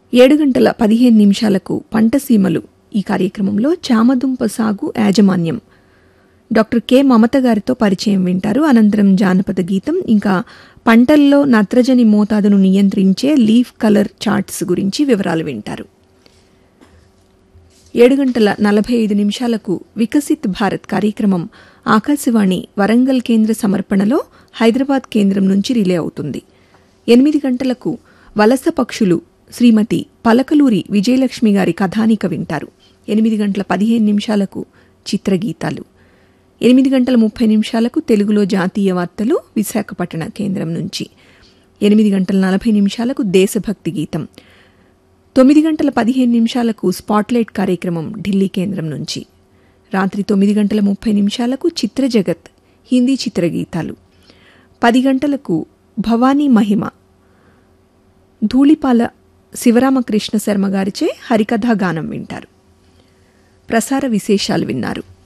ఏడు గంటల పదిహేను నిమిషాలకు పంటసీమలు ఈ కార్యక్రమంలో చామదుంప సాగు యాజమాన్యం డాక్టర్ కె మమత గారితో పరిచయం వింటారు అనంతరం జానపద గీతం ఇంకా పంటల్లో నత్రజని మోతాదును నియంత్రించే లీఫ్ కలర్ చార్ట్స్ గురించి వివరాలు వింటారు ఏడు గంటల నలభై ఐదు నిమిషాలకు వికసిత్ భారత్ కార్యక్రమం ఆకాశవాణి వరంగల్ కేంద్ర సమర్పణలో హైదరాబాద్ కేంద్రం నుంచి రిలే అవుతుంది ఎనిమిది గంటలకు వలస పక్షులు శ్రీమతి పలకలూరి విజయలక్ష్మి గారి కథానిక వింటారు ఎనిమిది గంటల పదిహేను నిమిషాలకు చిత్రగీతాలు ఎనిమిది గంటల ముప్పై నిమిషాలకు తెలుగులో జాతీయ వార్తలు విశాఖపట్టణ కేంద్రం నుంచి ఎనిమిది గంటల నలభై నిమిషాలకు దేశభక్తి గీతం తొమ్మిది గంటల పదిహేను నిమిషాలకు స్పాట్లైట్ కార్యక్రమం ఢిల్లీ కేంద్రం నుంచి రాత్రి తొమ్మిది గంటల ముప్పై నిమిషాలకు చిత్ర జగత్ హిందీ చిత్రగీతాలు పది గంటలకు భవానీ మహిమ ధూళిపాల శివరామకృష్ణ శర్మ గారిచే హరికథా గానం వింటారు ప్రసార విశేషాలు విన్నారు